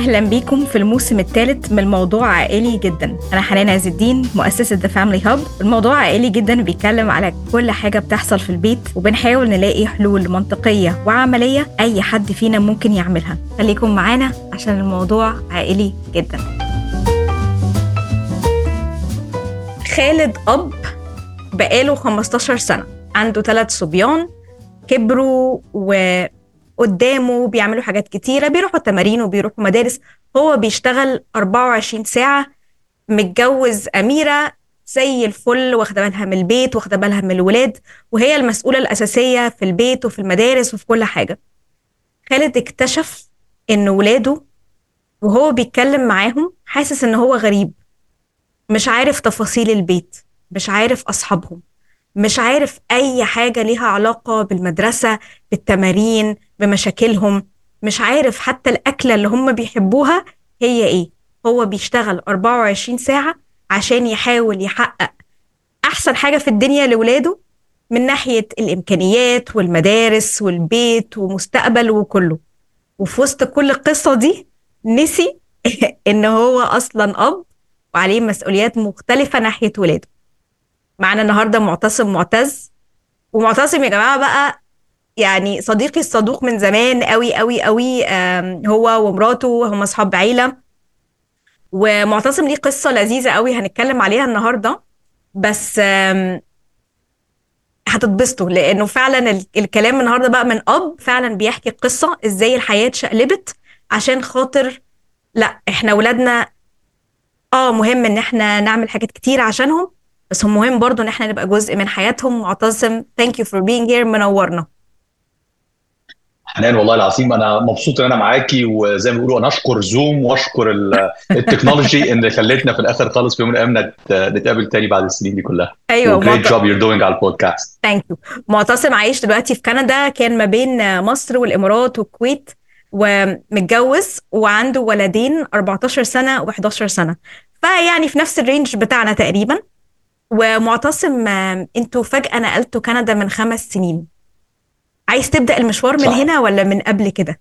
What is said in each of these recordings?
اهلا بيكم في الموسم الثالث من الموضوع عائلي جدا انا حنان عز الدين مؤسسه ذا فاميلي هاب الموضوع عائلي جدا بيتكلم على كل حاجه بتحصل في البيت وبنحاول نلاقي حلول منطقيه وعمليه اي حد فينا ممكن يعملها خليكم معانا عشان الموضوع عائلي جدا خالد اب بقاله 15 سنه عنده ثلاث صبيان كبروا و قدامه بيعملوا حاجات كتيرة بيروحوا تمارين وبيروحوا مدارس هو بيشتغل 24 ساعة متجوز أميرة زي الفل واخدة بالها من البيت واخدة بالها من الولاد وهي المسؤولة الأساسية في البيت وفي المدارس وفي كل حاجة خالد اكتشف إن ولاده وهو بيتكلم معاهم حاسس إن هو غريب مش عارف تفاصيل البيت مش عارف أصحابهم مش عارف أي حاجة ليها علاقة بالمدرسة بالتمارين بمشاكلهم مش عارف حتى الأكلة اللي هم بيحبوها هي إيه هو بيشتغل 24 ساعة عشان يحاول يحقق أحسن حاجة في الدنيا لولاده من ناحية الإمكانيات والمدارس والبيت ومستقبل وكله وفي وسط كل القصة دي نسي إن هو أصلا أب وعليه مسؤوليات مختلفة ناحية ولاده معنا النهاردة معتصم معتز ومعتصم يا جماعة بقى يعني صديقي الصدوق من زمان قوي قوي قوي هو ومراته هم اصحاب عيله ومعتصم ليه قصه لذيذه قوي هنتكلم عليها النهارده بس هتتبسطوا لانه فعلا الكلام النهارده بقى من اب فعلا بيحكي القصه ازاي الحياه اتشقلبت عشان خاطر لا احنا ولادنا اه مهم ان احنا نعمل حاجات كتير عشانهم بس هم مهم برضو ان احنا نبقى جزء من حياتهم معتصم ثانك يو فور بينج هير منورنا حنان والله العظيم انا مبسوط ان انا معاكي وزي ما بيقولوا انا اشكر زوم واشكر التكنولوجي اللي خلتنا في الاخر خالص في يوم من الايام نتقابل تاني بعد السنين دي كلها ايوه جريت جوب يور دوينج على البودكاست ثانك يو معتصم عايش دلوقتي في كندا كان ما بين مصر والامارات والكويت ومتجوز وعنده ولدين 14 سنه و11 سنه فيعني في نفس الرينج بتاعنا تقريبا ومعتصم انتوا فجاه نقلتوا كندا من خمس سنين عايز تبدا المشوار من صح. هنا ولا من قبل كده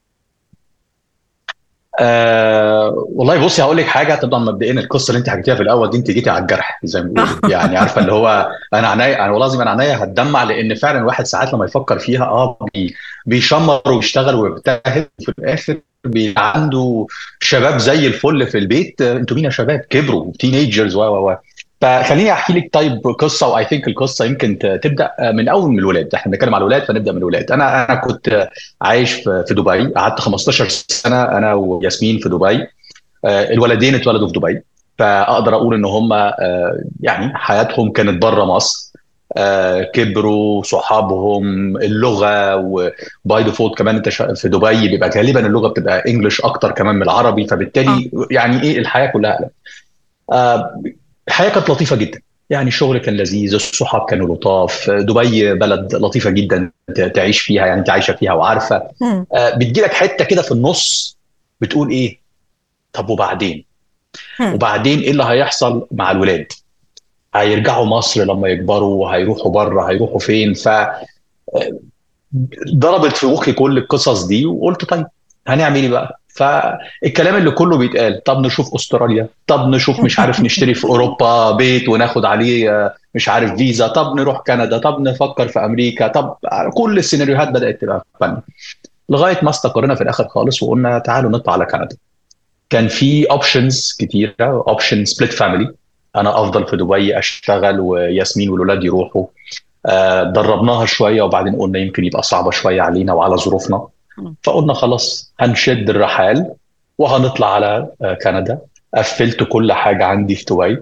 آه والله بصي هقول لك حاجه طبعا مبدئيا القصه اللي انت حكيتيها في الاول دي انت جيتي على الجرح زي ما بيقولوا يعني عارفه اللي هو انا عينيا انا والله العظيم انا عينيا هتدمع لان فعلا الواحد ساعات لما يفكر فيها اه بي بيشمر ويشتغل ويجتهد وفي الاخر بيبقى عنده شباب زي الفل في البيت انتوا مين يا شباب كبروا تينيجرز و و فخليني احكي لك طيب قصه واي ثينك القصه يمكن تبدا من اول من الولاد احنا بنتكلم على الولاد فنبدا من الولاد انا انا كنت عايش في دبي قعدت 15 سنه انا وياسمين في دبي الولدين اتولدوا في دبي فاقدر اقول ان هم يعني حياتهم كانت بره مصر كبروا صحابهم اللغه وباي ديفولت كمان انت في دبي بيبقى غالبا اللغه بتبقى انجلش اكتر كمان من العربي فبالتالي يعني ايه الحياه كلها الحياه كانت لطيفه جدا يعني الشغل كان لذيذ الصحاب كانوا لطاف دبي بلد لطيفه جدا تعيش فيها يعني انت عايشه فيها وعارفه آه بتجي لك حته كده في النص بتقول ايه طب وبعدين وبعدين ايه اللي هيحصل مع الولاد هيرجعوا مصر لما يكبروا هيروحوا بره هيروحوا فين ف ضربت في مخي كل القصص دي وقلت طيب هنعمل ايه بقى فالكلام اللي كله بيتقال طب نشوف استراليا طب نشوف مش عارف نشتري في اوروبا بيت وناخد عليه مش عارف فيزا طب نروح كندا طب نفكر في امريكا طب كل السيناريوهات بدات تبقى فن لغايه ما استقرينا في الاخر خالص وقلنا تعالوا نطلع على كندا كان في اوبشنز كتيره اوبشن سبليت فاميلي انا افضل في دبي اشتغل وياسمين والولاد يروحوا دربناها شويه وبعدين قلنا يمكن يبقى صعبه شويه علينا وعلى ظروفنا فقلنا خلاص هنشد الرحال وهنطلع على كندا قفلت كل حاجه عندي في دبي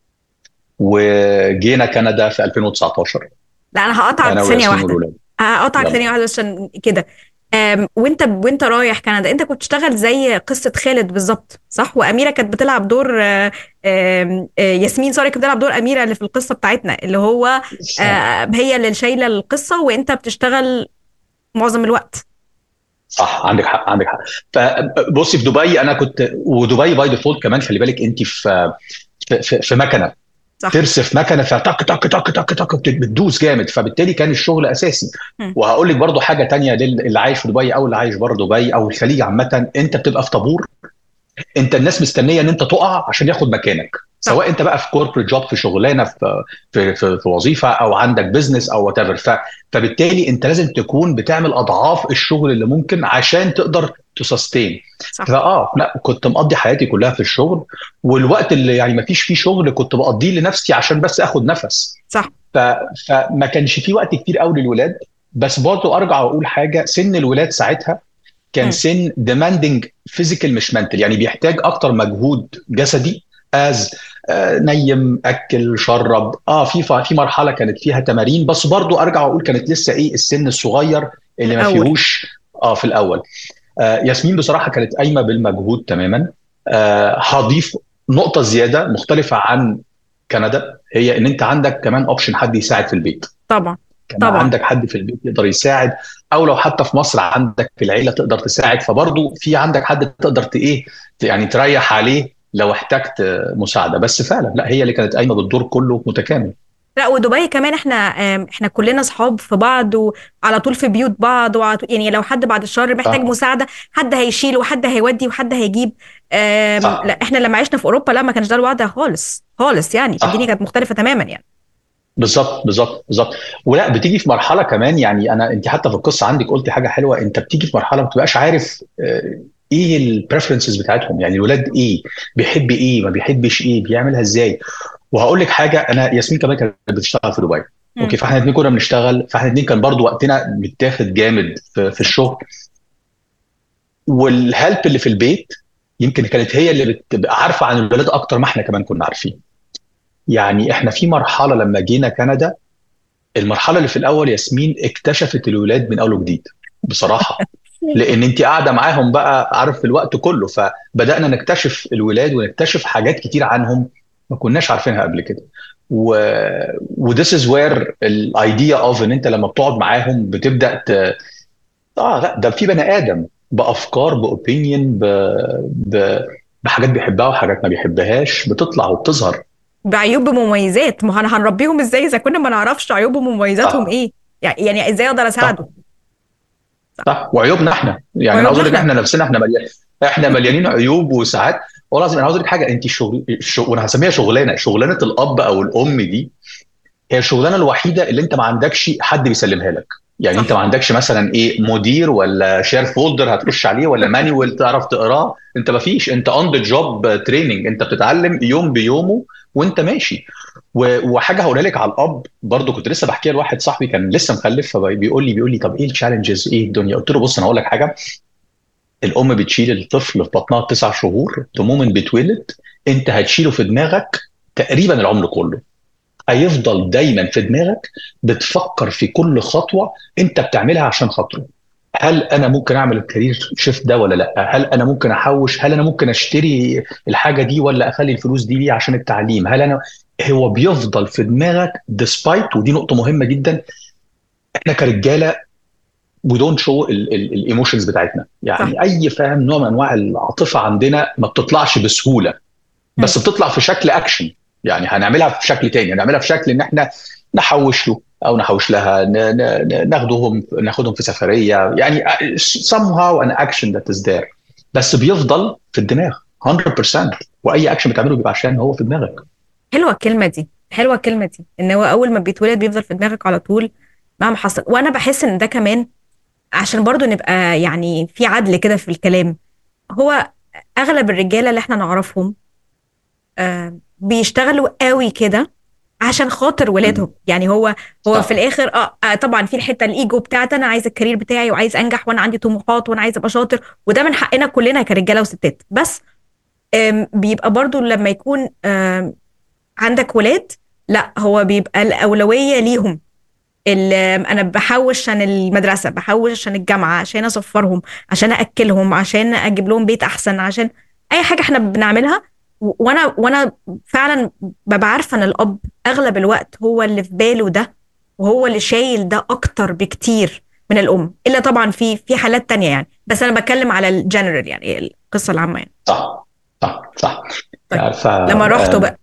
وجينا كندا في 2019 لا انا هقطعك ثانيه واحده هقطعك ثانيه واحده عشان كده وانت وانت رايح كندا انت كنت بتشتغل زي قصه خالد بالظبط صح واميره كانت بتلعب دور ياسمين سوري كانت بتلعب دور اميره اللي في القصه بتاعتنا اللي هو هي اللي شايله القصه وانت بتشتغل معظم الوقت صح عندك حق عندك حق فبصي في دبي انا كنت ودبي باي ديفولت كمان خلي بالك انت في في, في مكنه صح. ترسف مكنه فتك تك تك تك تك بتدوس جامد فبالتالي كان الشغل اساسي م. وهقول لك برضو حاجه تانية للي عايش في دبي او اللي عايش بره دبي او الخليج عامه انت بتبقى في طابور انت الناس مستنيه ان انت تقع عشان ياخد مكانك سواء انت بقى في كوربريت جوب في شغلانه في في في, في وظيفه او عندك بزنس او وات ايفر فبالتالي انت لازم تكون بتعمل اضعاف الشغل اللي ممكن عشان تقدر تسستين فاه لا كنت مقضي حياتي كلها في الشغل والوقت اللي يعني ما فيش فيه شغل كنت بقضيه لنفسي عشان بس اخد نفس صح ف... فما كانش في وقت كتير قوي للولاد بس برضه ارجع واقول حاجه سن الولاد ساعتها كان م. سن ديماندنج فيزيكال مش منتل يعني بيحتاج اكتر مجهود جسدي از آه نيم اكل شرب اه في في مرحله كانت فيها تمارين بس برضو ارجع واقول كانت لسه ايه السن الصغير اللي ما فيهوش اه في الاول آه ياسمين بصراحه كانت قايمه بالمجهود تماما آه هضيف نقطه زياده مختلفه عن كندا هي ان انت عندك كمان اوبشن حد يساعد في البيت طبعا كمان طبعا عندك حد في البيت يقدر يساعد او لو حتى في مصر عندك في العيله تقدر تساعد فبرضه في عندك حد تقدر ايه يعني تريح عليه لو احتجت مساعده بس فعلا لا هي اللي كانت قايمه بالدور كله متكامل لا ودبي كمان احنا احنا كلنا اصحاب في بعض وعلى طول في بيوت بعض وعلى طول يعني لو حد بعد الشر محتاج آه. مساعده حد هيشيل وحد هيودي وحد هيجيب لا احنا لما عشنا في اوروبا لا ما كانش ده الوضع خالص خالص يعني الدنيا كانت مختلفه تماما يعني بالظبط بالظبط بالظبط ولا بتيجي في مرحله كمان يعني انا انت حتى في القصه عندك قلتي حاجه حلوه انت بتيجي في مرحله ما بتبقاش عارف ايه البريفرنسز بتاعتهم يعني الولاد ايه بيحب ايه ما بيحبش ايه بيعملها ازاي وهقول لك حاجه انا ياسمين كمان كانت بتشتغل في دبي اوكي فاحنا الاثنين كنا بنشتغل فاحنا الاثنين كان برضو وقتنا متاخد جامد في, في الشغل والهلب اللي في البيت يمكن كانت هي اللي بتبقى عارفه عن الولاد اكتر ما احنا كمان كنا عارفين يعني احنا في مرحله لما جينا كندا المرحله اللي في الاول ياسمين اكتشفت الولاد من اول وجديد بصراحه لان انت قاعده معاهم بقى عارف الوقت كله فبدانا نكتشف الولاد ونكتشف حاجات كتير عنهم ما كناش عارفينها قبل كده و وذس از وير الايديا اوف ان انت لما بتقعد معاهم بتبدا ت... اه لا ده في بني ادم بافكار باوبينيون ب... ب... بحاجات بيحبها وحاجات ما بيحبهاش بتطلع وبتظهر بعيوب بمميزات ما انا هنربيهم ازاي اذا كنا ما نعرفش عيوبهم ومميزاتهم آه. ايه يعني ازاي اقدر اساعده صح وعيوبنا احنا يعني انا عاوز اقول لك احنا نفسنا احنا مليان احنا مليانين عيوب وساعات والله العظيم انا عاوز اقول لك حاجه انت الشغل الشغل وانا هسميها شغلانه شغلانه الاب او الام دي هي الشغلانه الوحيده اللي انت ما عندكش حد بيسلمها لك يعني صح. انت ما عندكش مثلا ايه مدير ولا شير فولدر هتخش عليه ولا مانيوال تعرف تقراه انت ما فيش انت اون ذا جوب تريننج انت بتتعلم يوم بيومه وانت ماشي وحاجه هقولها لك على الاب برضو كنت لسه بحكيها لواحد صاحبي كان لسه مخلف فبيقول لي بيقول لي طب ايه التشالنجز ايه الدنيا قلت له بص انا هقول لك حاجه الام بتشيل الطفل في بطنها تسع شهور تموما بيتولد انت هتشيله في دماغك تقريبا العمر كله هيفضل دايما في دماغك بتفكر في كل خطوه انت بتعملها عشان خاطره هل انا ممكن اعمل الكارير شيفت ده ولا لا هل انا ممكن احوش هل انا ممكن اشتري الحاجه دي ولا اخلي الفلوس دي ليه عشان التعليم هل انا هو بيفضل في دماغك ديسبايت ودي نقطه مهمه جدا احنا كرجاله وي دونت شو الايموشنز بتاعتنا يعني صح. اي فاهم نوع من انواع العاطفه عندنا ما بتطلعش بسهوله بس بتطلع في شكل اكشن يعني هنعملها في شكل تاني هنعملها في شكل ان احنا نحوش له او نحوش لها ناخدهم ناخدهم في سفريه يعني somehow an action that is there بس بيفضل في الدماغ 100% واي اكشن بتعمله بيبقى عشان هو في دماغك حلوه الكلمه دي حلوه الكلمه دي ان هو اول ما بيتولد بيفضل في دماغك على طول مهما حصل وانا بحس ان ده كمان عشان برضو نبقى يعني في عدل كده في الكلام هو اغلب الرجاله اللي احنا نعرفهم آه بيشتغلوا قوي كده عشان خاطر ولادهم يعني هو هو صح. في الاخر آه, اه طبعا في الحته الايجو بتاعت انا عايز الكارير بتاعي وعايز انجح وانا عندي طموحات وانا عايز ابقى شاطر وده من حقنا كلنا كرجاله وستات بس بيبقى برضو لما يكون عندك ولاد لا هو بيبقى الاولويه ليهم انا بحوش عشان المدرسه بحوش عشان الجامعه عشان اسفرهم عشان اكلهم عشان اجيب لهم بيت احسن عشان اي حاجه احنا بنعملها وانا وانا فعلا ببقى عارفه ان الاب اغلب الوقت هو اللي في باله ده وهو اللي شايل ده اكتر بكتير من الام الا طبعا في في حالات تانية يعني بس انا بتكلم على الجنرال يعني القصه العامه يعني صح صح صح طيب. ف... لما رحتوا بقى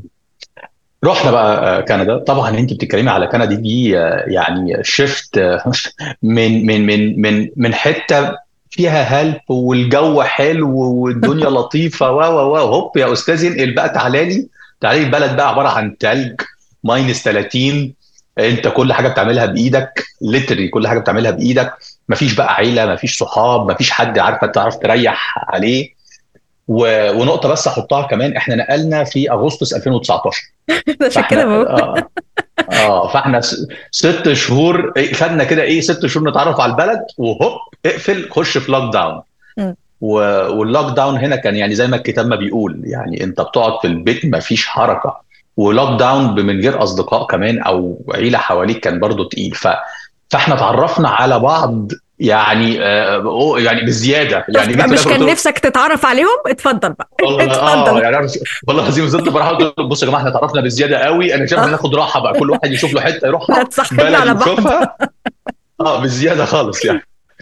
رحنا بقى كندا طبعا انت بتتكلمي على كندا دي يعني شيفت من من من من من حته فيها هلب والجو حلو والدنيا لطيفه و و و هوب يا استاذ انقل بقى تعالى لي تعالى لي البلد بقى عباره عن تلج ماينس 30 انت كل حاجه بتعملها بايدك ليتري كل حاجه بتعملها بايدك مفيش بقى عيله مفيش صحاب مفيش حد عارفه تعرف تريح عليه و... ونقطه بس احطها كمان احنا نقلنا في اغسطس 2019 عشان كده بقول اه اه فاحنا س- ست شهور إيه، خدنا كده ايه ست شهور نتعرف على البلد وهوب اقفل خش في لوك داون مم. و- واللوك داون هنا كان يعني زي ما الكتاب ما بيقول يعني انت بتقعد في البيت ما فيش حركه ولوك داون من غير اصدقاء كمان او عيله حواليك كان برضو تقيل ف فاحنا اتعرفنا على بعض يعني آه أوه، يعني بزياده يعني شفت بقى جيت في مش الآخر كان قلت نفسك تتعرف عليهم اتفضل بقى والله اه اتفضل يعني أنا والله العظيم نزلت بصراحه قلت لهم بصوا يا جماعه احنا اتعرفنا بزياده قوي انا شايف ان ناخد راحه بقى كل واحد يشوف له حته يروحها هتصاحبنا بلد على بعض يشوفها اه بزياده خالص يعني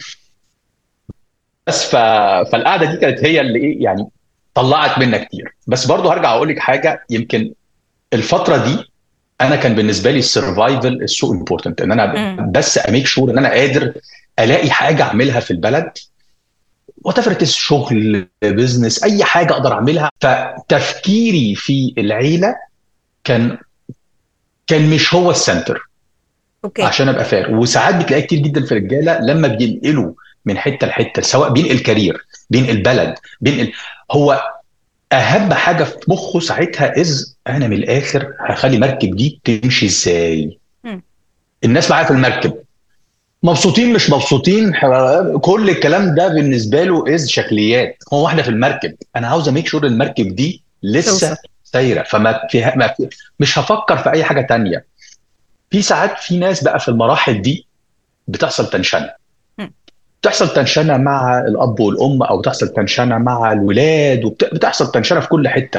بس ف... فالقعده دي كانت هي اللي ايه يعني طلعت منا كتير بس برضه هرجع اقول لك حاجه يمكن الفتره دي انا كان بالنسبه لي السرفايفل السو امبورتنت ان انا مم. بس اميك شور ان انا قادر الاقي حاجه اعملها في البلد وتفرت شغل بزنس اي حاجه اقدر اعملها فتفكيري في العيله كان كان مش هو السنتر اوكي عشان ابقى فاهم وساعات بتلاقي كتير جدا في الرجاله لما بينقلوا من حته لحته سواء بينقل كارير بينقل بلد بينقل هو اهم حاجه في مخه ساعتها از انا من الاخر هخلي المركب دي تمشي ازاي مم. الناس معايا في المركب مبسوطين مش مبسوطين ح- كل الكلام ده بالنسبه له از شكليات هو احنا في المركب انا عاوز اميك شور المركب دي لسه توصل. سايره فما فيها ما في مش هفكر في اي حاجه تانية في ساعات في ناس بقى في المراحل دي بتحصل تنشنه مم. بتحصل تنشنه مع الاب والام او بتحصل تنشنه مع الولاد وبتحصل تنشنه في كل حته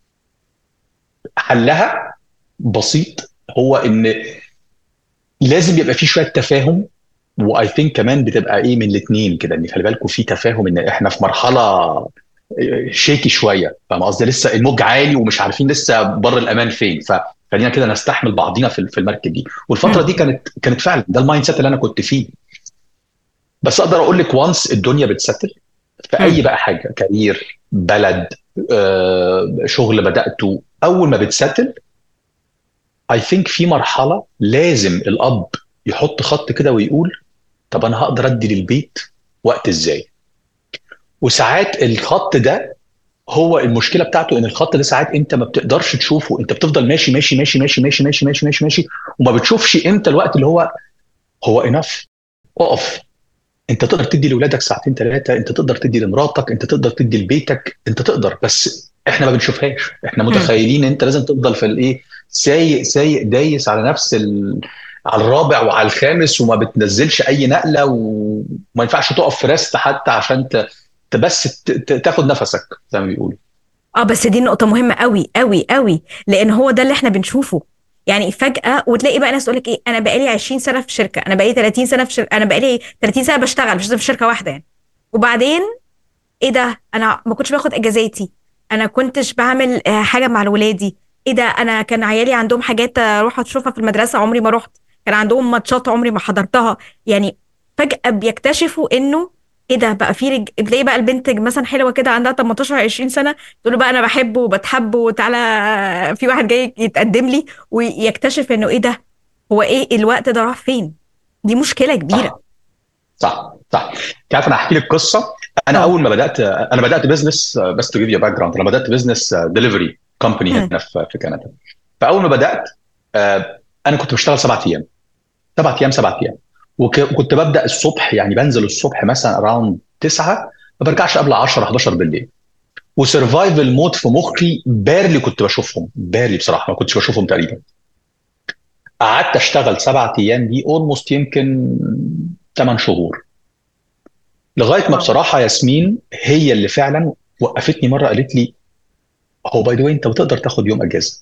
حلها بسيط هو ان لازم يبقى في شويه تفاهم واي ثينك كمان بتبقى ايه من الاثنين كده ان خلي بالكم في تفاهم ان احنا في مرحله شيكي شويه فاهم قصدي لسه الموج عالي ومش عارفين لسه بر الامان فين فخلينا كده نستحمل بعضينا في في المركب دي والفتره مم. دي كانت كانت فعلا ده المايند سيت اللي انا كنت فيه بس اقدر اقول لك وانس الدنيا بتستل في اي مم. بقى حاجه كارير بلد آه، شغل بداته اول ما بتستل اي ثينك في مرحله لازم الاب يحط خط كده ويقول طب انا هقدر ادي للبيت وقت ازاي وساعات الخط ده هو المشكله بتاعته ان الخط ده ساعات انت ما بتقدرش تشوفه انت بتفضل ماشي ماشي ماشي ماشي ماشي ماشي ماشي ماشي ماشي وما بتشوفش امتى الوقت اللي هو هو انف اقف انت تقدر تدي لاولادك ساعتين ثلاثه انت تقدر تدي لمراتك انت تقدر تدي لبيتك انت تقدر بس احنا ما بنشوفهاش احنا متخيلين انت لازم تفضل في الايه سايق سايق دايس على نفس ال... على الرابع وعلى الخامس وما بتنزلش اي نقله وما ينفعش تقف في ريست حتى عشان ت... ت- بس ت... ت- تاخد نفسك زي ما بيقولوا اه بس دي نقطة مهمة قوي قوي قوي لأن هو ده اللي احنا بنشوفه يعني فجأة وتلاقي بقى ناس تقول لك ايه انا بقالي 20 سنة في شركة انا بقالي 30 سنة في شركة انا بقالي 30 سنة بشتغل مش لازم في شركة واحدة يعني وبعدين ايه ده انا ما كنتش باخد اجازاتي انا كنتش بعمل آه، حاجة مع ولادي ايه ده انا كان عيالي عندهم حاجات اروح اشوفها في المدرسة عمري ما رحت كان عندهم ماتشات عمري ما حضرتها يعني فجأة بيكتشفوا انه ايه ده بقى في رج... تلاقي بقى البنت مثلا حلوه كده عندها 18 20 سنه تقول له بقى انا بحبه وبتحب وتعالى في واحد جاي يتقدم لي ويكتشف انه ايه ده هو ايه الوقت ده راح فين دي مشكله كبيره صح صح صح انت عارف انا هحكي لك قصه انا اه. اول ما بدات انا بدات بزنس بس تو جيف يو باك جراوند انا بدات بزنس دليفري كومباني مم. هنا في في كندا فاول ما بدات آه، انا كنت بشتغل سبعة ايام سبعة ايام سبعة ايام وك- وكنت ببدا الصبح يعني بنزل الصبح مثلا اراوند 9 ما برجعش قبل 10 11 بالليل وسرفايفل مود في مخي بارلي كنت بشوفهم بارلي بصراحه ما كنتش بشوفهم تقريبا قعدت اشتغل سبعة ايام دي اولموست يمكن 8 شهور لغايه ما واو. بصراحه ياسمين هي اللي فعلا وقفتني مره قالت لي هو باي ذا واي انت بتقدر تاخد يوم اجازه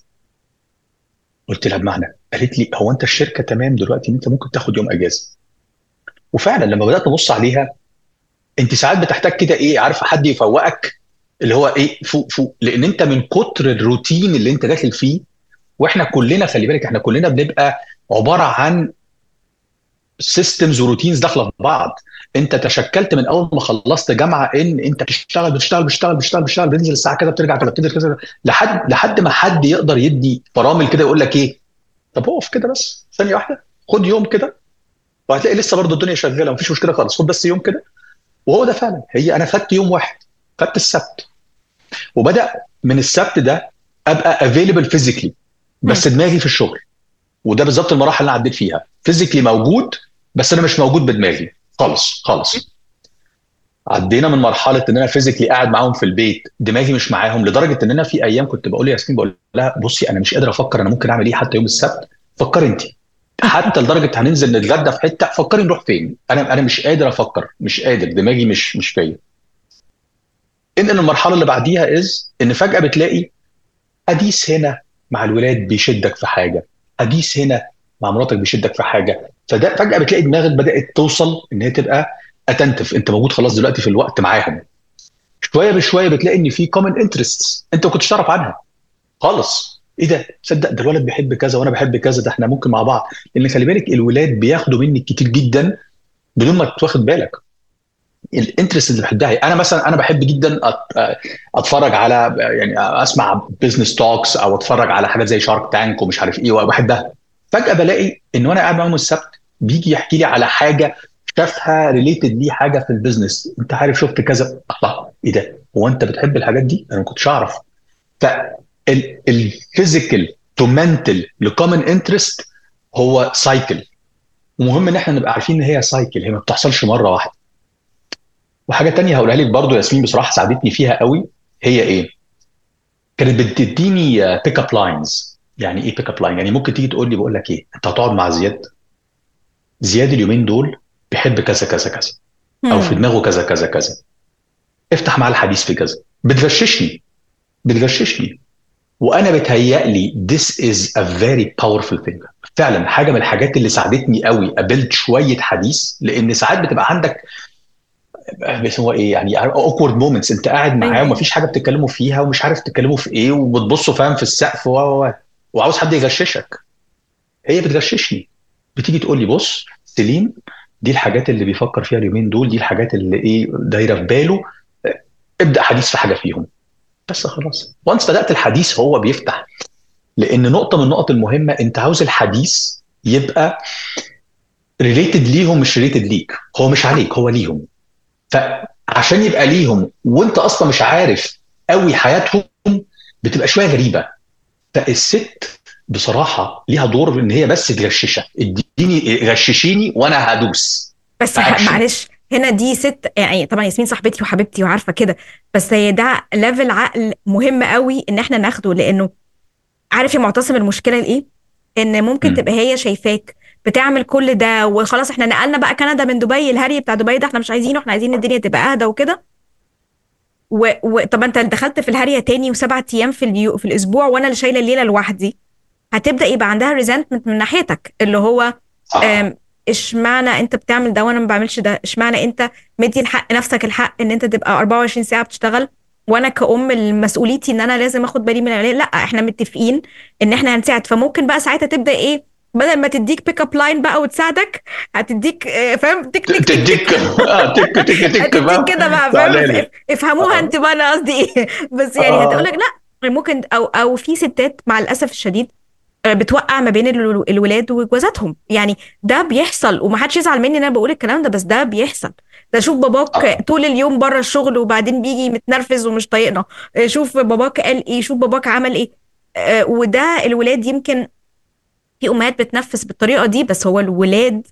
قلت لها بمعنى قالت لي هو انت الشركه تمام دلوقتي ان انت ممكن تاخد يوم اجازه وفعلا لما بدات ابص عليها انت ساعات بتحتاج كده ايه عارفه حد يفوقك اللي هو ايه فوق فوق لان انت من كتر الروتين اللي انت داخل فيه واحنا كلنا خلي بالك احنا كلنا بنبقى عباره عن سيستمز وروتينز داخله في بعض انت تشكلت من اول ما خلصت جامعه ان انت بتشتغل بتشتغل بتشتغل بتشتغل بتشتغل بتنزل الساعه كذا بترجع كذا بتنزل كذا لحد لحد ما حد يقدر يدي فرامل كده يقول لك ايه طب اقف كده بس ثانيه واحده خد يوم كده وهتلاقي لسه برضه الدنيا شغاله مفيش مشكله خالص خد بس يوم كده وهو ده فعلا هي انا خدت يوم واحد خدت السبت وبدا من السبت ده ابقى افيلبل فيزيكلي بس دماغي في الشغل وده بالظبط المراحل اللي انا عديت فيها فيزيكلي موجود بس انا مش موجود بدماغي خالص خالص عدينا من مرحله ان انا فيزيكلي قاعد معاهم في البيت دماغي مش معاهم لدرجه ان انا في ايام كنت بقول لياسمين بقول لها بصي انا مش قادر افكر انا ممكن اعمل ايه حتى يوم السبت فكري انت حتى لدرجه هننزل نتغدى في حته فكري نروح فين انا انا مش قادر افكر مش قادر دماغي مش مش فيا ان المرحله اللي بعديها از ان فجاه بتلاقي حديث هنا مع الولاد بيشدك في حاجه حديث هنا مع مراتك بيشدك في حاجه فده فجاه بتلاقي دماغك بدات توصل ان هي تبقى اتنتف انت موجود خلاص دلوقتي في الوقت معاهم شويه بشويه بتلاقي ان في كومن انترست انت ما كنتش تعرف عنها خالص ايه ده تصدق ده الولد بيحب كذا وانا بحب كذا ده احنا ممكن مع بعض لان خلي بالك الولاد بياخدوا منك كتير جدا بدون ما تاخد بالك الانترست اللي بحبها انا مثلا انا بحب جدا اتفرج على يعني اسمع بزنس توكس او اتفرج على حاجات زي شارك تانك ومش عارف ايه وبحبها فجاه بلاقي ان وانا قاعد معاهم السبت بيجي يحكي لي على حاجه شافها ريليتد ليه حاجه في البيزنس انت عارف شفت كذا الله ايه ده هو انت بتحب الحاجات دي انا ما كنتش اعرف فالفيزيكال تو منتل لكومن انترست هو سايكل ومهم ان احنا نبقى عارفين ان هي سايكل هي ما بتحصلش مره واحده وحاجه تانية هقولها لك برضو ياسمين بصراحه ساعدتني فيها قوي هي ايه كانت بتديني بيك اب لاينز يعني ايه بيك اب لاين يعني ممكن تيجي تقول لي بقول لك ايه انت هتقعد مع زياد زياد اليومين دول بيحب كذا كذا كذا او في دماغه كذا كذا كذا افتح معاه الحديث في كذا بتغششني بتغششني وانا بتهيألي this is a very powerful thing فعلا حاجه من الحاجات اللي ساعدتني قوي قابلت شويه حديث لان ساعات بتبقى عندك هو ايه يعني اوكورد مومنتس انت قاعد معاه ومفيش حاجه بتتكلموا فيها ومش عارف تتكلموا في ايه وبتبصوا فاهم في السقف و وعاوز حد يغششك هي بتغششني بتيجي تقول لي بص سليم دي الحاجات اللي بيفكر فيها اليومين دول دي الحاجات اللي ايه دايره في باله ابدا حديث في حاجه فيهم بس خلاص وانس بدات الحديث هو بيفتح لان نقطه من النقط المهمه انت عاوز الحديث يبقى ريليتد ليهم مش ريليتد ليك هو مش عليك هو ليهم فعشان يبقى ليهم وانت اصلا مش عارف قوي حياتهم بتبقى شويه غريبه فالست بصراحه ليها دور ان هي بس تغششك اديني غششيني وانا هدوس بس معلش هنا دي ست يعني طبعا ياسمين صاحبتي وحبيبتي وعارفه كده بس هي ده ليفل عقل مهم قوي ان احنا ناخده لانه عارف يا معتصم المشكله الايه؟ ان ممكن م. تبقى هي شايفاك بتعمل كل ده وخلاص احنا نقلنا بقى كندا من دبي الهري بتاع دبي ده احنا مش عايزينه احنا عايزين الدنيا تبقى اهدى وكده و... و... طب انت دخلت في الهريه تاني وسبعة ايام في اليو... في الاسبوع وانا اللي شايله الليله لوحدي هتبدا يبقى عندها ريزنتمنت من ناحيتك اللي هو اشمعنى انت بتعمل ده وانا ما بعملش ده اشمعنى انت مدي الحق نفسك الحق ان انت تبقى 24 ساعه بتشتغل وانا كأم مسؤوليتي ان انا لازم اخد بالي من العيال لا احنا متفقين ان احنا هنساعد فممكن بقى ساعتها تبدا ايه بدل ما تديك بيك اب لاين بقى وتساعدك هتديك فاهم تك تك تديك اه تك تك تك تك كده بقى فاهم افهموها انت بقى انا قصدي ايه بس يعني هتقول لك لا ممكن او او في ستات مع الاسف الشديد بتوقع ما بين الولاد وجوازاتهم يعني ده بيحصل ومحدش يزعل مني ان انا بقول الكلام ده بس ده بيحصل ده شوف باباك آه. طول اليوم بره الشغل وبعدين بيجي متنرفز ومش طايقنا شوف باباك قال ايه شوف باباك عمل ايه وده الولاد يمكن في امهات بتنفس بالطريقه دي بس هو الولاد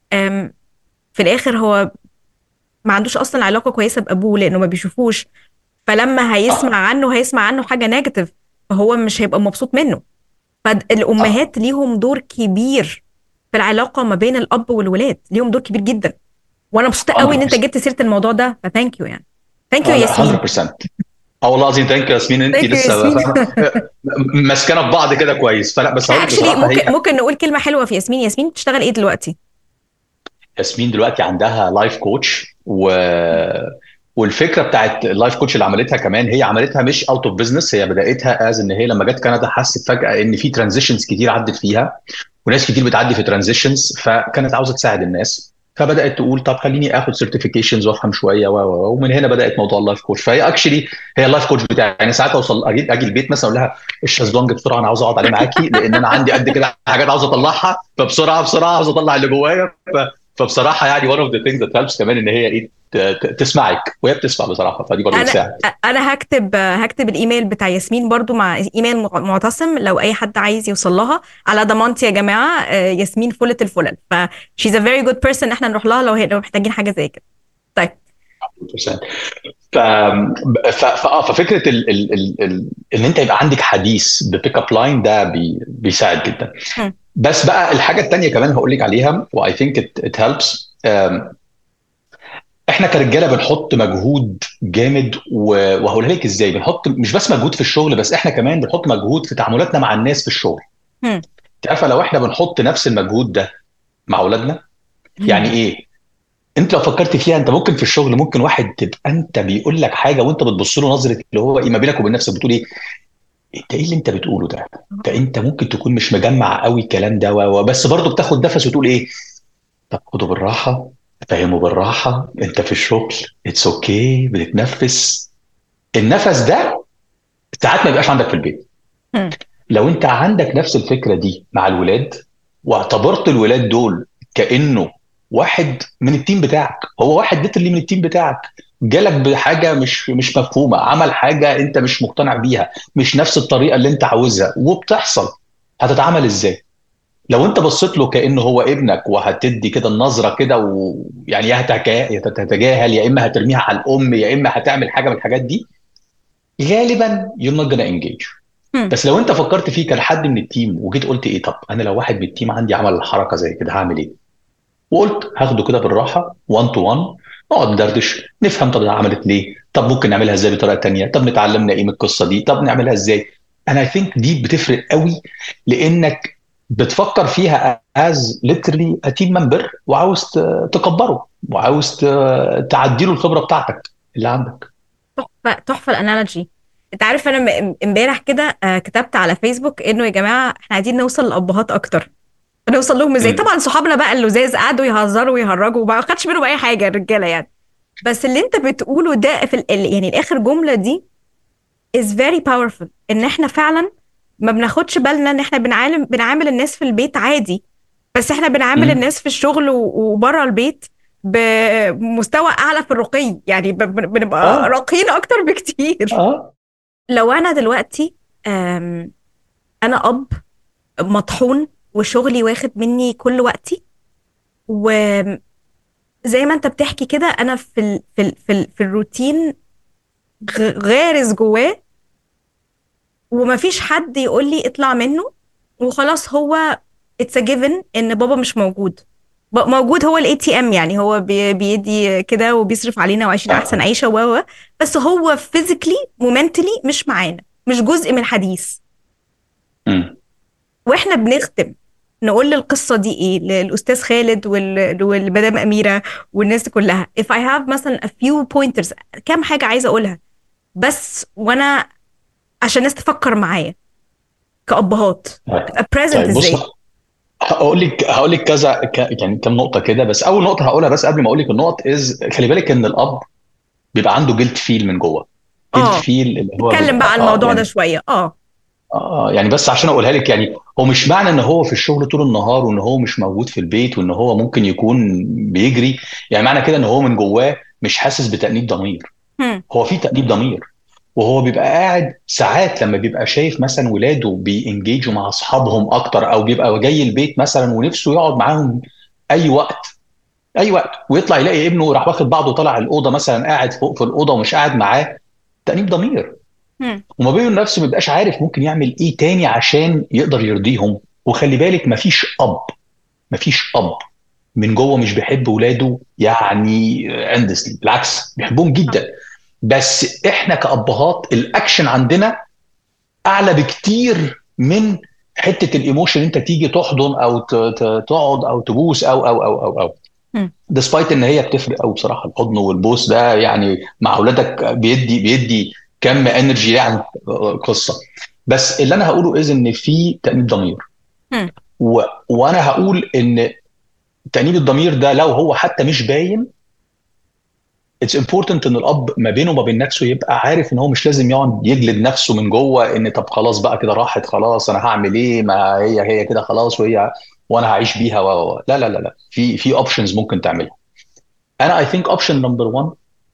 في الاخر هو ما عندوش اصلا علاقه كويسه بابوه لانه ما بيشوفوش فلما هيسمع عنه هيسمع عنه حاجه نيجاتيف فهو مش هيبقى مبسوط منه فالامهات ليهم دور كبير في العلاقه ما بين الاب والولاد ليهم دور كبير جدا وانا مبسوطه قوي ان انت جبت سيره الموضوع ده فثانك يو يعني ثانك يو ياسمين 100% اه والله العظيم ثانك يو ياسمين انت لسه ماسكانا في بعض كده كويس فلا بس هقول لك ممكن هي... ممكن نقول كلمه حلوه في ياسمين ياسمين بتشتغل ايه دلوقتي؟ ياسمين دلوقتي عندها لايف كوتش و والفكره بتاعت اللايف كوتش اللي عملتها كمان هي عملتها مش اوت اوف بزنس هي بداتها از ان هي لما جت كندا حست فجاه ان في ترانزيشنز كتير عدت فيها وناس كتير بتعدي في ترانزيشنز فكانت عاوزه تساعد الناس فبدات تقول طب خليني اخد سيرتيفيكيشنز وافهم شويه و ومن هنا بدات موضوع اللايف كوتش فهي اكشلي هي اللايف كوتش بتاعي يعني ساعات اوصل اجي, أجي البيت مثلا اقول لها الشازلونج بسرعه انا عاوز اقعد عليه معاكي لان انا عندي قد كده حاجات عاوز اطلعها فبسرعه بسرعه عاوز اطلع اللي جوايا فبصراحه يعني one of the things that helps كمان ان هي ايه تسمعك وهي بتسمع بصراحه فدي برضه بتساعد انا هكتب هكتب الايميل بتاع ياسمين برضو مع ايميل معتصم لو اي حد عايز يوصل لها على ضمانتي يا جماعه ياسمين فله الفلل ف she's a very good person احنا نروح لها لو لو محتاجين حاجه زي كده طيب ف... ف... ففكره ال... ال... ال... ال... ان انت يبقى عندك حديث ببيك اب لاين ده بي... بيساعد جدا م. بس بقى الحاجه الثانيه كمان هقول لك عليها واي ثينك ات هيلبس احنا كرجاله بنحط مجهود جامد وهقولها لك ازاي بنحط مش بس مجهود في الشغل بس احنا كمان بنحط مجهود في تعاملاتنا مع الناس في الشغل انت عارفه لو احنا بنحط نفس المجهود ده مع اولادنا يعني ايه انت لو فكرت فيها انت ممكن في الشغل ممكن واحد تبقى انت بيقول لك حاجه وانت بتبص له نظره اللي هو ايه ما بينك وبين نفسك بتقول ايه انت ايه اللي انت بتقوله ده؟ انت انت ممكن تكون مش مجمع قوي الكلام ده وبس برضه بتاخد نفس وتقول ايه؟ طب خده بالراحه فهمه بالراحه انت في الشغل اتس اوكي okay. بتتنفس النفس ده ساعات ما يبقاش عندك في البيت م. لو انت عندك نفس الفكره دي مع الولاد واعتبرت الولاد دول كانه واحد من التيم بتاعك هو واحد ليترلي من التيم بتاعك جالك بحاجه مش مش مفهومه عمل حاجه انت مش مقتنع بيها مش نفس الطريقه اللي انت عاوزها وبتحصل هتتعامل ازاي لو انت بصيت له كانه هو ابنك وهتدي كده النظره كده ويعني يا هتتجاهل يا اما هترميها على الام يا اما هتعمل حاجه من الحاجات دي غالبا you're not gonna engage بس لو انت فكرت فيه كحد من التيم وجيت قلت ايه طب انا لو واحد من التيم عندي عمل حركه زي كده هعمل ايه؟ وقلت هاخده كده بالراحه 1 تو 1 نقعد ندردش نفهم طب عملت ليه؟ طب ممكن نعملها ازاي بطريقه ثانيه؟ طب نتعلمنا ايه من القصه دي؟ طب نعملها ازاي؟ انا اي ثينك دي بتفرق قوي لانك بتفكر فيها از ليترلي تيم ممبر وعاوز تكبره وعاوز تعدي له الخبره بتاعتك اللي عندك تحفه تحفه الانالوجي انت عارف انا امبارح كده كتبت على فيسبوك انه يا جماعه احنا عايزين نوصل للابهات اكتر نوصل لهم ازاي طبعا صحابنا بقى اللزاز قعدوا يهزروا ويهرجوا ما خدش منهم اي حاجه الرجاله يعني بس اللي انت بتقوله ده في يعني الاخر جمله دي is very powerful ان احنا فعلا ما بناخدش بالنا ان احنا بنعامل بنعامل الناس في البيت عادي بس احنا بنعامل م. الناس في الشغل وبره البيت بمستوى اعلى في الرقي يعني بنبقى آه. راقيين اكتر بكتير آه. لو انا دلوقتي انا اب مطحون وشغلي واخد مني كل وقتي وزي ما انت بتحكي كده انا في ال في ال في, ال في الروتين غارس جواه ومفيش حد يقول لي اطلع منه وخلاص هو اتس جيفن ان بابا مش موجود موجود هو الاي تي ام يعني هو بيدي كده وبيصرف علينا وعايشين احسن عيشه و بس هو فيزيكلي ومنتلي مش معانا مش جزء من الحديث واحنا بنختم نقول القصه دي ايه للاستاذ خالد والمدام اميره والناس دي كلها if I have مثلا a few pointers كام حاجه عايزه اقولها بس وانا عشان الناس تفكر معايا كابهات ابقى بريزنت ازاي هقول لك هقول لك كذا ك... يعني كم نقطه كده بس اول نقطه هقولها بس قبل ما اقول لك النقط از خلي بالك ان الاب بيبقى عنده جلد فيل من جوه جلد فيل اللي هو اتكلم بقى على الموضوع يعني... ده شويه اه اه يعني بس عشان اقولها لك يعني هو مش معنى ان هو في الشغل طول النهار وان هو مش موجود في البيت وان هو ممكن يكون بيجري يعني معنى كده ان هو من جواه مش حاسس بتأنيب ضمير هو في تأنيب ضمير وهو بيبقى قاعد ساعات لما بيبقى شايف مثلا ولاده بينجيجوا مع اصحابهم اكتر او بيبقى جاي البيت مثلا ونفسه يقعد معاهم اي وقت اي وقت ويطلع يلاقي ابنه راح واخد بعضه طالع الاوضه مثلا قاعد فوق في الاوضه ومش قاعد معاه تأنيب ضمير وما بينه نفسه ما بيبقاش عارف ممكن يعمل ايه تاني عشان يقدر يرضيهم وخلي بالك مفيش اب مفيش اب من جوه مش بيحب ولاده يعني اندسلي بالعكس بيحبهم جدا بس احنا كابهات الاكشن عندنا اعلى بكتير من حته الايموشن انت تيجي تحضن او تقعد او تبوس او او او او او ديسبايت ان هي بتفرق قوي بصراحه الحضن والبوس ده يعني مع اولادك بيدي بيدي كم انرجي يعني قصه بس اللي انا هقوله از ان في تانيب ضمير و... وانا هقول ان تانيب الضمير ده لو هو حتى مش باين اتس امبورتنت ان الاب ما بينه وما بين نفسه يبقى عارف ان هو مش لازم يقعد يجلد نفسه من جوه ان طب خلاص بقى كده راحت خلاص انا هعمل ايه ما هي هي كده خلاص وهي وانا هعيش بيها و لا لا لا لا في في اوبشنز ممكن تعملها انا اي ثينك اوبشن نمبر 1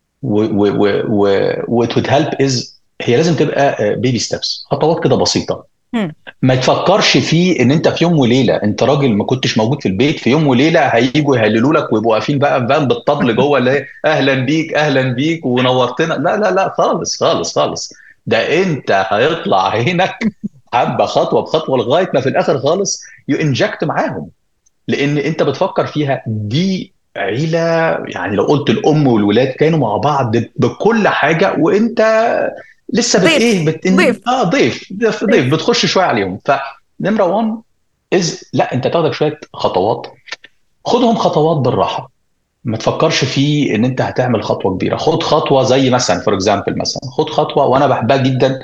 و it would help is هي لازم تبقى بيبي ستيبس خطوات كده بسيطه ما تفكرش فيه ان انت في يوم وليله انت راجل ما كنتش موجود في البيت في يوم وليله هيجوا يهللوا لك ويبقوا واقفين بقى فاهم بالطبل جوه اللي اهلا بيك اهلا بيك ونورتنا لا لا لا خالص خالص خالص ده انت هيطلع عينك حبه خطوه بخطوه لغايه ما في الاخر خالص يو انجكت معاهم لان انت بتفكر فيها دي عيله يعني لو قلت الام والولاد كانوا مع بعض بكل حاجه وانت لسه بت ايه بت... ضيف اه ضيف ضيف, ضيف. بتخش شويه عليهم فنمره 1 از لا انت تاخدك شويه خطوات خدهم خطوات بالراحه ما تفكرش في ان انت هتعمل خطوه كبيره خد خطوه زي مثلا فور اكزامبل مثلا خد خطوه وانا بحبها جدا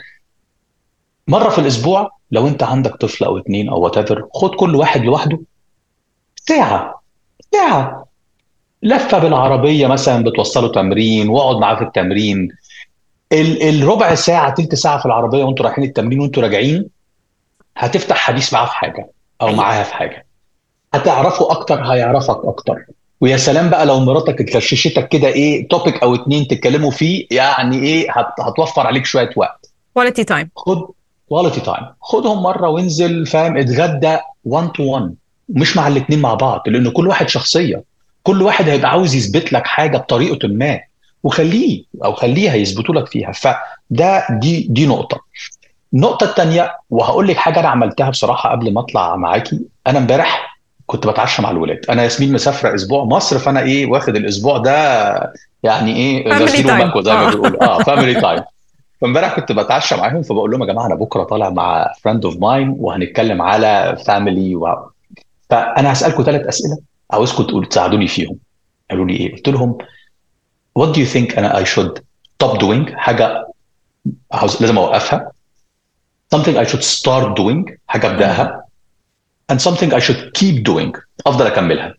مره في الاسبوع لو انت عندك طفل او اتنين او وات خد كل واحد لوحده ساعه ساعه لفه بالعربيه مثلا بتوصله تمرين واقعد معاه في التمرين الربع ساعه تلت ساعه في العربيه وانتوا رايحين التمرين وانتوا راجعين هتفتح حديث معاه في حاجه او معاها في حاجه هتعرفه اكتر هيعرفك اكتر ويا سلام بقى لو مراتك اتكششتك كده ايه توبيك او اتنين تتكلموا فيه يعني ايه هتوفر عليك شويه وقت كواليتي تايم خد كواليتي تايم خدهم مره وانزل فاهم اتغدى 1 تو 1 مش مع الاثنين مع بعض لان كل واحد شخصيه كل واحد هيبقى عاوز يثبت لك حاجه بطريقه ما وخليه او خليها يثبتوا لك فيها فده دي دي نقطه النقطه الثانيه وهقول لك حاجه انا عملتها بصراحه قبل ما اطلع معاكي انا امبارح كنت بتعشى مع الولاد انا ياسمين مسافره اسبوع مصر فانا ايه واخد الاسبوع ده يعني ايه غسيل ومكوى زي ما بيقولوا اه فاميلي تايم فامبارح كنت بتعشى معاهم فبقول لهم يا جماعه انا بكره طالع مع فريند اوف ماين وهنتكلم على فاميلي و... فانا هسالكم ثلاث اسئله عاوزكم تقولوا تساعدوني فيهم قالوا لي ايه؟ قلت لهم what do you think انا I should stop doing حاجه عاوز لازم اوقفها something I should start doing حاجه ابداها and something I should keep doing افضل اكملها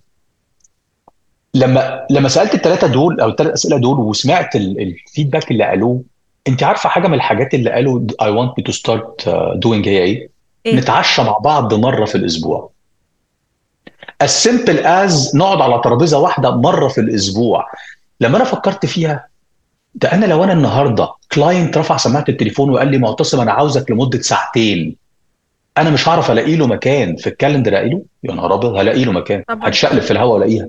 لما لما سالت الثلاثه دول او الثلاث اسئله دول وسمعت الفيدباك اللي قالوه انت عارفه حاجه من الحاجات اللي قالوا I want me to start doing هي ايه؟ إيه؟ نتعشى مع بعض مره في الاسبوع as simple as نقعد على ترابيزه واحده مره في الاسبوع لما انا فكرت فيها ده انا لو انا النهارده كلاينت رفع سماعه التليفون وقال لي معتصم انا عاوزك لمده ساعتين انا مش هعرف الاقي له مكان في الكالندر الاقي له يا نهار ابيض هلاقي له مكان هتشقلب في الهواء والاقيها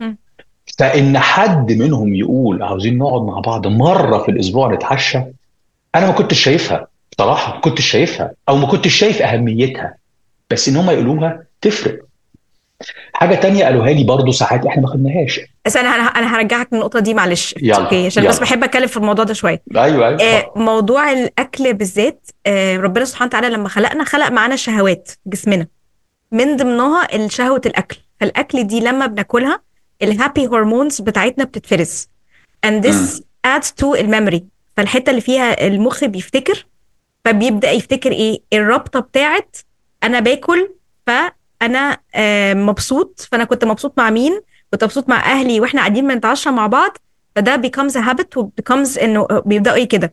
فان حد منهم يقول عاوزين نقعد مع بعض مره في الاسبوع نتعشى انا ما كنتش شايفها بصراحه ما كنتش شايفها او ما كنتش شايف اهميتها بس ان هم يقولوها تفرق حاجه تانية قالوها لي برضو ساعات احنا ما خدناهاش بس انا انا هرجعك للنقطه دي معلش اوكي عشان يلا. بس بحب اتكلم في الموضوع ده شويه ايوه ايوه آه موضوع الاكل بالذات آه ربنا سبحانه وتعالى لما خلقنا خلق معانا شهوات جسمنا من ضمنها الشهوه الاكل فالاكل دي لما بناكلها الهابي هرمونز بتاعتنا بتتفرز and this م. adds to الميموري فالحته اللي فيها المخ بيفتكر فبيبدا يفتكر ايه الرابطه بتاعت انا باكل ف انا مبسوط فانا كنت مبسوط مع مين كنت مبسوط مع اهلي واحنا قاعدين بنتعشى مع بعض فده becomes a habit وبيكمز انه بيبداوا ايه كده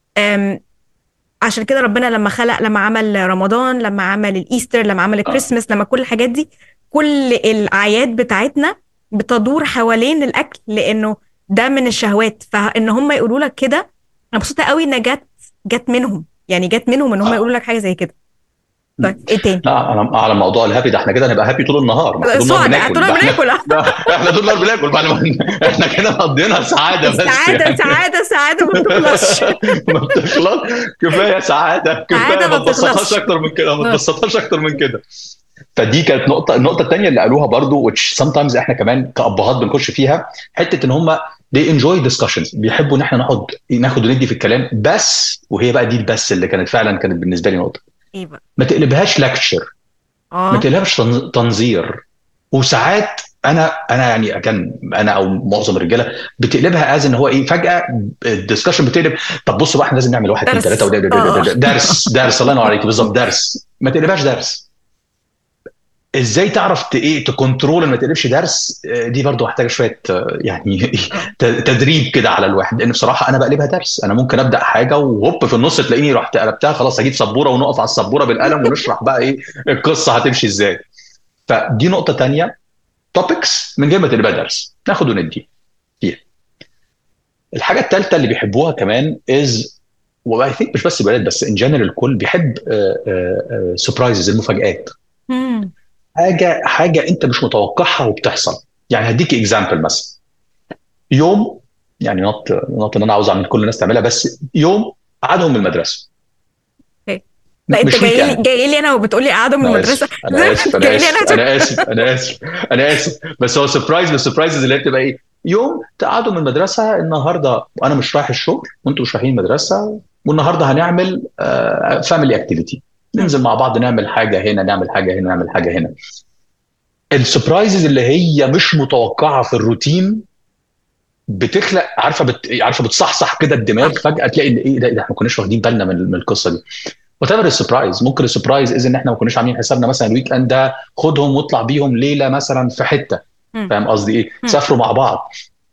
عشان كده ربنا لما خلق لما عمل رمضان لما عمل الايستر لما عمل الكريسماس لما كل الحاجات دي كل الاعياد بتاعتنا بتدور حوالين الاكل لانه ده من الشهوات فان هم يقولوا لك كده انا مبسوطه قوي ان جت جت منهم يعني جت منهم ان هم يقولوا لك حاجه زي كده طيب ايه تاني؟ لا على على موضوع الهابي ده احنا كده هنبقى هابي طول النهار طول النهار بناكل طول النهار بناكل احنا طول النهار بناكل بعد ما احنا كده قضينا سعاده بس سعاده يعني. سعاده سعاده ما بتخلصش ما بتخلص كفايه سعاده كفايه ما تبسطهاش اكتر من كده ما تبسطهاش اكتر من كده فدي كانت نقطه النقطه الثانيه اللي قالوها برضو which sometimes احنا كمان كابهات بنخش فيها حته ان هم they enjoy discussions بيحبوا ان احنا نقعد ناخد وندي في الكلام بس وهي بقى دي البس اللي كانت فعلا كانت بالنسبه لي نقطه ايه بقى؟ ما تقلبهاش لكتشر اه ما تقلبهاش تنظير وساعات انا انا يعني كان انا او معظم الرجاله بتقلبها از ان هو ايه فجاه الدسكشن بتقلب طب بصوا بقى احنا لازم نعمل واحد اثنين ثلاثه درس درس الله ينور عليك بالظبط درس ما تقلبهاش درس ازاي تعرف ايه تكنترول ما تقلبش درس دي برضو محتاجه شويه يعني تدريب كده على الواحد لان بصراحه انا بقلبها درس انا ممكن ابدا حاجه وهوب في النص تلاقيني رحت قلبتها خلاص هجيب سبوره ونقف على السبوره بالقلم ونشرح بقى ايه القصه هتمشي ازاي فدي نقطه تانية توبكس من غير ما تقلبها درس ناخد وندي فيها الحاجه الثالثه اللي بيحبوها كمان از واي ثينك مش بس الولاد بس ان جنرال الكل بيحب سربرايزز المفاجآت حاجه حاجه انت مش متوقعها وبتحصل يعني هديك اكزامبل مثلا يوم يعني نط نط ان انا عاوز اعمل كل الناس تعملها بس يوم قعدهم من المدرسه لا انت جاي لي جاي لي انا وبتقول لي قعدوا من المدرسه انا اسف انا اسف انا اسف انا اسف انا اسف بس هو سربرايز من السربرايزز اللي هي بتبقى ايه يوم تقعدوا من المدرسه النهارده وانا مش رايح الشغل وانتوا مش رايحين المدرسه والنهارده هنعمل فاميلي اكتيفيتي ننزل مع بعض نعمل حاجه هنا نعمل حاجه هنا نعمل حاجه هنا السربرايزز اللي هي مش متوقعه في الروتين بتخلق عارفه بت... عارفه بتصحصح كده الدماغ فجاه تلاقي ان ايه ده, ده احنا ما كناش واخدين بالنا من, من القصه دي وات ايفر السربرايز ممكن السربرايز اذا ان احنا ما كناش عاملين حسابنا مثلا الويك اند ده خدهم واطلع بيهم ليله مثلا في حته فاهم قصدي ايه؟ سافروا مع بعض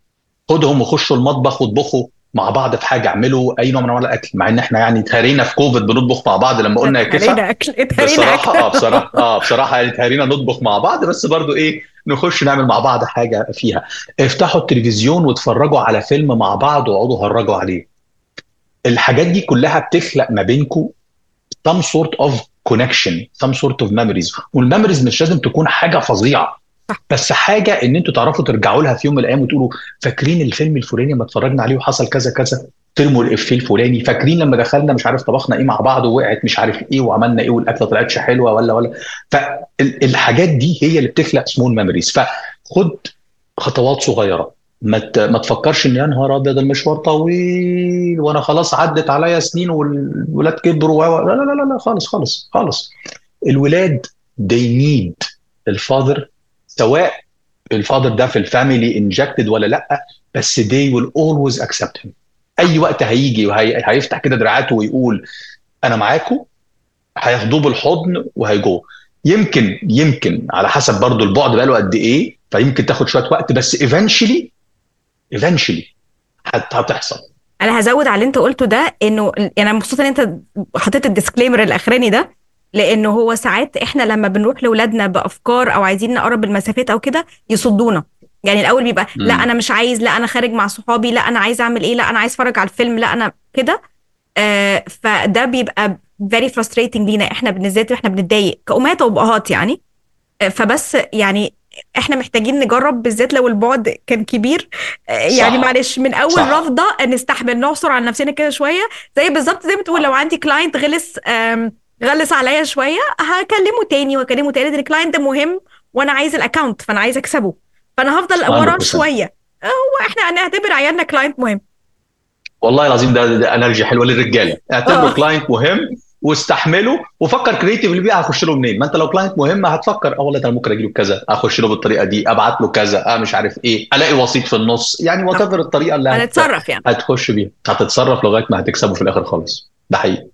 خدهم وخشوا المطبخ واطبخوا مع بعض في حاجه اعملوا اي نوع من انواع الاكل مع ان احنا يعني اتهرينا في كوفيد بنطبخ مع بعض لما قلنا يا كفا اكل بصراحه اه بصراحه اه بصراحه يعني اتهرينا نطبخ مع بعض بس برضو ايه نخش نعمل مع بعض حاجه فيها افتحوا التلفزيون واتفرجوا على فيلم مع بعض واقعدوا هرجوا عليه الحاجات دي كلها بتخلق ما بينكم some sort of connection some sort of memories والميموريز مش لازم تكون حاجه فظيعه بس حاجه ان انتوا تعرفوا ترجعوا لها في يوم من الايام وتقولوا فاكرين الفيلم الفلاني لما اتفرجنا عليه وحصل كذا كذا ترموا الافيه الفلاني فاكرين لما دخلنا مش عارف طبخنا ايه مع بعض ووقعت مش عارف ايه وعملنا ايه والاكله طلعتش حلوه ولا ولا فالحاجات دي هي اللي بتخلق سمول ميموريز فخد خطوات صغيره ما ما تفكرش ان يا نهار ابيض المشوار طويل وانا خلاص عدت عليا سنين والولاد كبروا لا لا لا لا خالص خالص خالص الولاد they need الفاذر سواء الفاذر ده في الفاميلي انجكتد ولا لا بس they will always accept him اي وقت هيجي وهيفتح كده دراعاته ويقول انا معاكم هياخدوه بالحضن وهيجوه يمكن يمكن على حسب برضو البعد بقاله قد ايه فيمكن تاخد شويه وقت بس eventually eventually هتحصل انا هزود على اللي انت قلته ده انه انا مبسوطه ان انت حطيت الديسكليمر الاخراني ده لانه هو ساعات احنا لما بنروح لاولادنا بافكار او عايزين نقرب المسافات او كده يصدونا يعني الاول بيبقى م. لا انا مش عايز لا انا خارج مع صحابي لا انا عايز اعمل ايه لا انا عايز اتفرج على الفيلم لا انا كده آه فده بيبقى very frustrating لينا احنا بالذات احنا بنتضايق كأمهات وابهات يعني آه فبس يعني احنا محتاجين نجرب بالذات لو البعد كان كبير يعني معلش من اول صح. رفضه نستحمل نعصر على نفسنا كده شويه زي بالظبط زي ما تقول لو عندي كلاينت غلس غلس عليا شويه هكلمه تاني وهكلمه تالت الكلاينت مهم وانا عايز الاكونت فانا عايز اكسبه فانا هفضل وراه شويه هو احنا هنعتبر عيالنا كلاينت مهم والله العظيم ده, ده انرجي حلوه للرجاله اعتبره كلاينت مهم واستحمله وفكر كريتيفلي بيه هخش له منين ما انت لو كلاينت مهم هتفكر اه والله ده انا ممكن اجي له بكذا اخش له بالطريقه دي ابعت له كذا اه مش عارف ايه الاقي وسيط في النص يعني وات ايفر الطريقه اللي هتتصرف يعني هتخش بيها هتتصرف لغايه ما هتكسبه في الاخر خالص ده حقيقي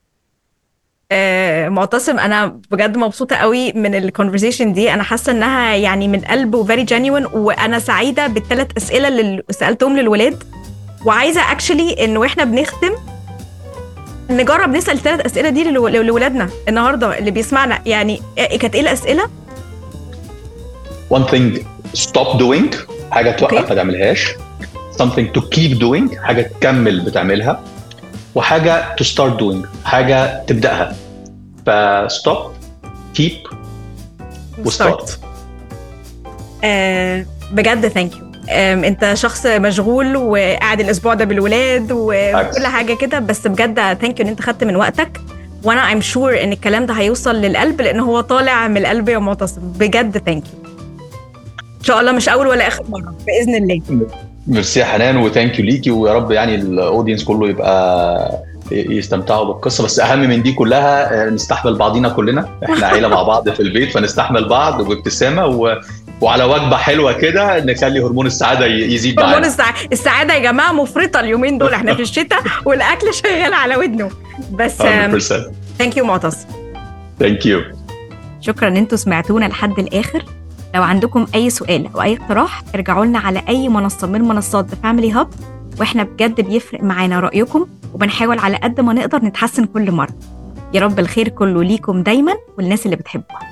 آه معتصم انا بجد مبسوطه قوي من الكونفرزيشن دي انا حاسه انها يعني من قلب وفيري جينيون وانا سعيده بالثلاث اسئله اللي سالتهم للولاد وعايزه اكشلي انه احنا بنختم نجرب نسال الثلاث اسئله دي لولادنا النهارده اللي بيسمعنا يعني كانت ايه الاسئله؟ one thing stop doing حاجه توقف okay. ما تعملهاش something to keep doing حاجه تكمل بتعملها وحاجه to start doing حاجه تبداها ف stop keep وستارت آه بجد ثانك يو انت شخص مشغول وقاعد الاسبوع ده بالولاد وكل حاجه كده بس بجد ثانك يو ان انت خدت من وقتك وانا ايم شور ان الكلام ده هيوصل للقلب لان هو طالع من القلب يا معتصم بجد ثانك يو ان شاء الله مش اول ولا اخر مره باذن الله ميرسي يا حنان وثانك يو ليكي ويا رب يعني الاودينس كله يبقى يستمتعوا بالقصه بس اهم من دي كلها نستحمل بعضينا كلنا احنا عيله مع بعض في البيت فنستحمل بعض وبابتسامه و... وعلى وجبه حلوه كده نخلي هرمون السعاده يزيد هرمون السعاده السعاده يا جماعه مفرطه اليومين دول احنا في الشتاء والاكل شغال على ودنه بس ثانك يو معتصم ثانك يو شكرا ان انتوا سمعتونا لحد الاخر لو عندكم اي سؤال او اي اقتراح ارجعوا لنا على اي منصه من منصات ذا فاميلي هاب واحنا بجد بيفرق معانا رايكم وبنحاول على قد ما نقدر نتحسن كل مره يا رب الخير كله ليكم دايما والناس اللي بتحبوها